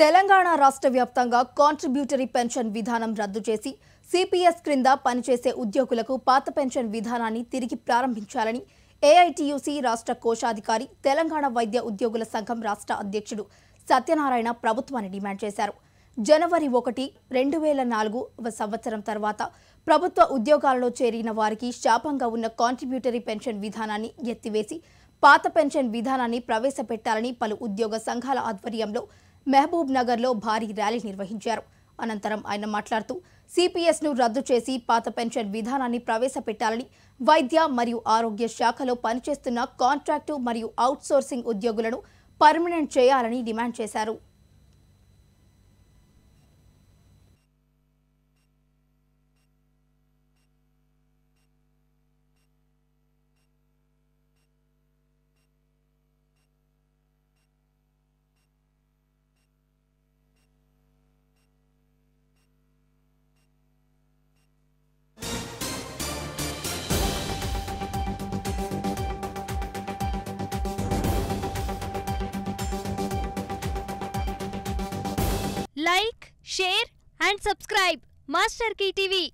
తెలంగాణ రాష్ట్ర వ్యాప్తంగా contributory pension విధానం రద్దు చేసి సిపిఎస్ క్రింద పనిచేసే ఉద్యోగులకు పాత పెన్షన్ విధానాన్ని తిరిగి ప్రారంభించాలని ఏఐటియుసి రాష్ట్ర కోశాధికారి తెలంగాణ వైద్య ఉద్యోగుల సంఘం రాష్ట్ర అధ్యక్షుడు సత్యనారాయణ ప్రభుత్వాన్ని డిమాండ్ చేశారు జనవరి ఒకటి రెండు వేల నాలుగు సంవత్సరం తర్వాత ప్రభుత్వ ఉద్యోగాలలో చేరిన వారికి శాపంగా ఉన్న కాంట్రిబ్యూటరీ పెన్షన్ విధానాన్ని ఎత్తివేసి పాత పెన్షన్ విధానాన్ని ప్రవేశపెట్టాలని పలు ఉద్యోగ సంఘాల ఆధ్వర్యంలో మహబూబ్ నగర్లో భారీ ర్యాలీ నిర్వహించారు అనంతరం ఆయన మాట్లాడుతూ సిపిఎస్ ను రద్దు చేసి పాత పెన్షన్ విధానాన్ని ప్రవేశపెట్టాలని వైద్య మరియు ఆరోగ్య శాఖలో పనిచేస్తున్న కాంట్రాక్టు మరియు అవుట్సోర్సింగ్ ఉద్యోగులను పర్మనెంట్ చేయాలని డిమాండ్ చేశారు like share and subscribe master కి టీవీ